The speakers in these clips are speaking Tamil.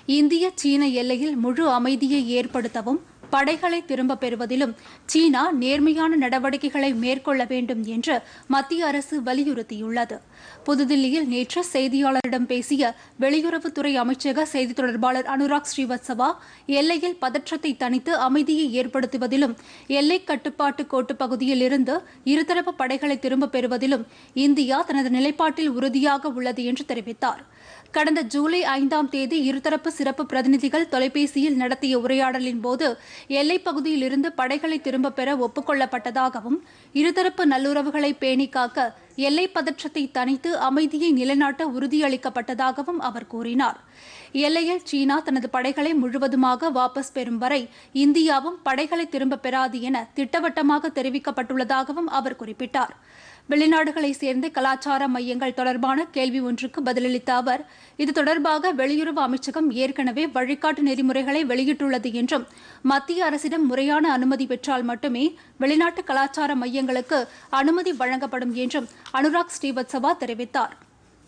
இந்திய சீன எல்லையில் முழு அமைதியை ஏற்படுத்தவும் படைகளை திரும்பப் பெறுவதிலும் சீனா நேர்மையான நடவடிக்கைகளை மேற்கொள்ள வேண்டும் என்று மத்திய அரசு வலியுறுத்தியுள்ளது புதுதில்லியில் நேற்று செய்தியாளரிடம் பேசிய வெளியுறவுத்துறை அமைச்சக செய்தித் தொடர்பாளர் அனுராக் ஸ்ரீவத்சவா எல்லையில் பதற்றத்தை தணித்து அமைதியை ஏற்படுத்துவதிலும் எல்லை கட்டுப்பாட்டு கோட்டு பகுதியில் இருந்து இருதரப்பு படைகளை திரும்பப் பெறுவதிலும் இந்தியா தனது நிலைப்பாட்டில் உறுதியாக உள்ளது என்று தெரிவித்தார் கடந்த ஜூலை ஐந்தாம் தேதி இருதரப்பு சிறப்பு பிரதிநிதிகள் தொலைபேசியில் நடத்திய உரையாடலின் போது எல்லைப் பகுதியில் இருந்து படைகளை திரும்பப் பெற ஒப்புக்கொள்ளப்பட்டதாகவும் இருதரப்பு நல்லுறவுகளை பேணி காக்க எல்லை பதற்றத்தை தணித்து அமைதியை நிலைநாட்ட உறுதியளிக்கப்பட்டதாகவும் அவர் கூறினார் எல்லையில் சீனா தனது படைகளை முழுவதுமாக வாபஸ் பெறும் வரை இந்தியாவும் படைகளை திரும்பப் பெறாது என திட்டவட்டமாக தெரிவிக்கப்பட்டுள்ளதாகவும் அவர் குறிப்பிட்டார் வெளிநாடுகளை சேர்ந்த கலாச்சார மையங்கள் தொடர்பான கேள்வி ஒன்றுக்கு பதிலளித்த அவர் இது தொடர்பாக வெளியுறவு அமைச்சகம் ஏற்கனவே வழிகாட்டு நெறிமுறைகளை வெளியிட்டுள்ளது என்றும் மத்திய அரசிடம் முறையான அனுமதி பெற்றால் மட்டுமே வெளிநாட்டு கலாச்சார மையங்களுக்கு அனுமதி வழங்கப்படும் என்றும் அனுராக் ஸ்ரீவத்சவா தெரிவித்தார்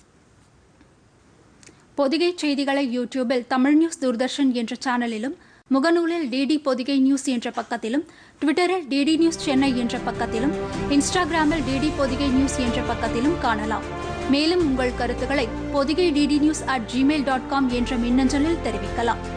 பொதிகை செய்திகளை யூடியூபில் தமிழ் நியூஸ் தூர்தர்ஷன் என்ற சேனலிலும் முகநூலில் டிடி பொதிகை நியூஸ் என்ற பக்கத்திலும் ட்விட்டரில் டிடி நியூஸ் சென்னை என்ற பக்கத்திலும் இன்ஸ்டாகிராமில் டிடி பொதிகை நியூஸ் என்ற பக்கத்திலும் காணலாம் மேலும் உங்கள் கருத்துக்களை Podhigai DD news at Gmail dot com என்ற மின்னஞ்சலில் தெரிவிக்கலாம்